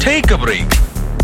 Take a break.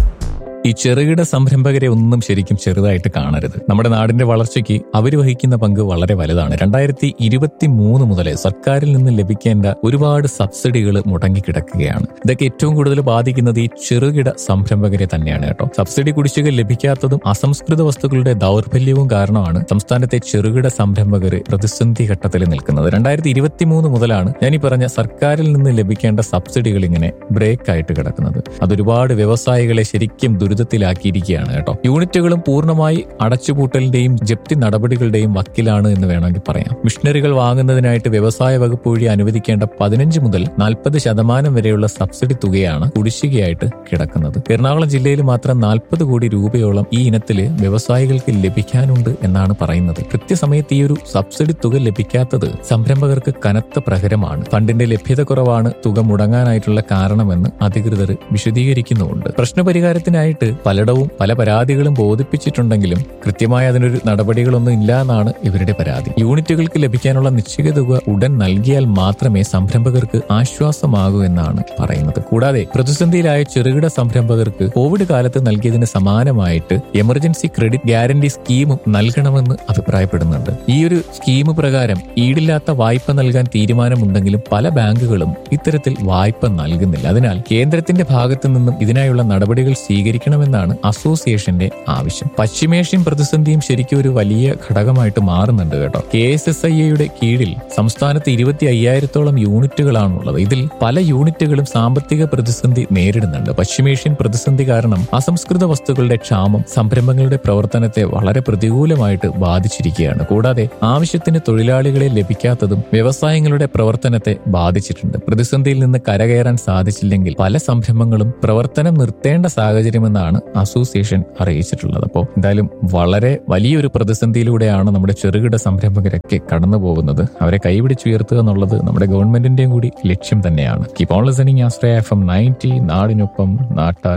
ഈ ചെറുകിട സംരംഭകരെ ഒന്നും ശരിക്കും ചെറുതായിട്ട് കാണരുത് നമ്മുടെ നാടിന്റെ വളർച്ചയ്ക്ക് അവർ വഹിക്കുന്ന പങ്ക് വളരെ വലുതാണ് രണ്ടായിരത്തി ഇരുപത്തി മൂന്ന് മുതൽ സർക്കാരിൽ നിന്ന് ലഭിക്കേണ്ട ഒരുപാട് സബ്സിഡികൾ മുടങ്ങിക്കിടക്കുകയാണ് ഇതൊക്കെ ഏറ്റവും കൂടുതൽ ബാധിക്കുന്നത് ഈ ചെറുകിട സംരംഭകരെ തന്നെയാണ് കേട്ടോ സബ്സിഡി കുടിശ്ശിക ലഭിക്കാത്തതും അസംസ്കൃത വസ്തുക്കളുടെ ദൗർബല്യവും കാരണമാണ് സംസ്ഥാനത്തെ ചെറുകിട സംരംഭകർ പ്രതിസന്ധി ഘട്ടത്തിൽ നിൽക്കുന്നത് രണ്ടായിരത്തി ഇരുപത്തി മൂന്ന് മുതലാണ് ഞാൻ ഈ പറഞ്ഞ സർക്കാരിൽ നിന്ന് ലഭിക്കേണ്ട സബ്സിഡികൾ ഇങ്ങനെ ബ്രേക്ക് ആയിട്ട് കിടക്കുന്നത് അതൊരുപാട് വ്യവസായികളെ ശരിക്കും ദുരിതത്തിലാക്കിയിരിക്കുകയാണ് കേട്ടോ യൂണിറ്റുകളും പൂർണ്ണമായി അടച്ചുപൂട്ടലിന്റെയും ജപ്തി നടപടികളുടെയും വക്കിലാണ് എന്ന് വേണമെങ്കിൽ പറയാം മിഷനറികൾ വാങ്ങുന്നതിനായിട്ട് വ്യവസായ വകുപ്പ് വഴി അനുവദിക്കേണ്ട പതിനഞ്ച് മുതൽ നാൽപ്പത് ശതമാനം വരെയുള്ള സബ്സിഡി തുകയാണ് കുടിശ്ശികയായിട്ട് കിടക്കുന്നത് എറണാകുളം ജില്ലയിൽ മാത്രം നാൽപ്പത് കോടി രൂപയോളം ഈ ഇനത്തില് വ്യവസായികൾക്ക് ലഭിക്കാനുണ്ട് എന്നാണ് പറയുന്നത് കൃത്യസമയത്ത് ഈ ഒരു സബ്സിഡി തുക ലഭിക്കാത്തത് സംരംഭകർക്ക് കനത്ത പ്രഹരമാണ് ഫണ്ടിന്റെ ലഭ്യത കുറവാണ് തുക മുടങ്ങാനായിട്ടുള്ള കാരണമെന്ന് അധികൃതർ വിശദീകരിക്കുന്നുമുണ്ട് പ്രശ്നപരിഹാരത്തിനായിട്ട് പലയിടവും പല പരാതികളും ബോധിപ്പിച്ചിട്ടുണ്ടെങ്കിലും കൃത്യമായ അതിനൊരു നടപടികളൊന്നും ഇല്ല എന്നാണ് ഇവരുടെ പരാതി യൂണിറ്റുകൾക്ക് ലഭിക്കാനുള്ള നിശ്ചിത തുക ഉടൻ നൽകിയാൽ മാത്രമേ സംരംഭകർക്ക് ആശ്വാസമാകൂ എന്നാണ് പറയുന്നത് കൂടാതെ പ്രതിസന്ധിയിലായ ചെറുകിട സംരംഭകർക്ക് കോവിഡ് കാലത്ത് നൽകിയതിന് സമാനമായിട്ട് എമർജൻസി ക്രെഡിറ്റ് ഗ്യാരണ്ടി സ്കീമും നൽകണമെന്ന് അഭിപ്രായപ്പെടുന്നുണ്ട് ഈ ഒരു സ്കീം പ്രകാരം ഈടില്ലാത്ത വായ്പ നൽകാൻ തീരുമാനമുണ്ടെങ്കിലും പല ബാങ്കുകളും ഇത്തരത്തിൽ വായ്പ നൽകുന്നില്ല അതിനാൽ കേന്ദ്രത്തിന്റെ ഭാഗത്തു നിന്നും ഇതിനായുള്ള നടപടികൾ സ്വീകരിക്കണമെന്നാണ് അസോസിയേഷന്റെ ആവശ്യം പശ്ചിമേഷ്യൻ പ്രതിസന്ധിയും ശരിക്കും ഒരു വലിയ ഘടകമായിട്ട് മാറുന്നുണ്ട് കേട്ടോ കെ എസ് എസ് ഐ എയുടെ കീഴിൽ സംസ്ഥാനത്ത് ഇരുപത്തി അയ്യായിരത്തോളം യൂണിറ്റുകളാണുള്ളത് ഇതിൽ പല യൂണിറ്റുകളും സാമ്പത്തിക പ്രതിസന്ധി നേരിടുന്നുണ്ട് പശ്ചിമേഷ്യൻ പ്രതിസന്ധി കാരണം അസംസ്കൃത വസ്തുക്കളുടെ ക്ഷാമം സംരംഭങ്ങളുടെ പ്രവർത്തനത്തെ വളരെ പ്രതികൂലമായിട്ട് ബാധിച്ചിരിക്കുകയാണ് കൂടാതെ ആവശ്യത്തിന് തൊഴിലാളികളെ ലഭിക്കാത്തതും വ്യവസായങ്ങളുടെ പ്രവർത്തനത്തെ ബാധിച്ചിട്ടുണ്ട് പ്രതിസന്ധിയിൽ നിന്ന് കരകയറാൻ സാധിച്ചില്ലെങ്കിൽ പല സംരംഭങ്ങളും പ്രവർത്തനം നിർത്തേണ്ട സാഹചര്യമെന്നാണ് അസോസിയേഷൻ അറിയിച്ചിട്ടുള്ളത് അപ്പോൾ എന്തായാലും വളരെ വലിയൊരു പ്രതിസന്ധിയിലൂടെയാണ് നമ്മുടെ ചെറുകിട സംരംഭകരൊക്കെ കടന്നു പോകുന്നത് അവരെ കൈപിടിച്ചുയർത്തുക എന്നുള്ളത് നമ്മുടെ ഗവൺമെന്റിന്റെയും കൂടി ലക്ഷ്യം തന്നെയാണ് keep on listening Ashraya F M ninety നാടിനൊപ്പം നാട്ടാർ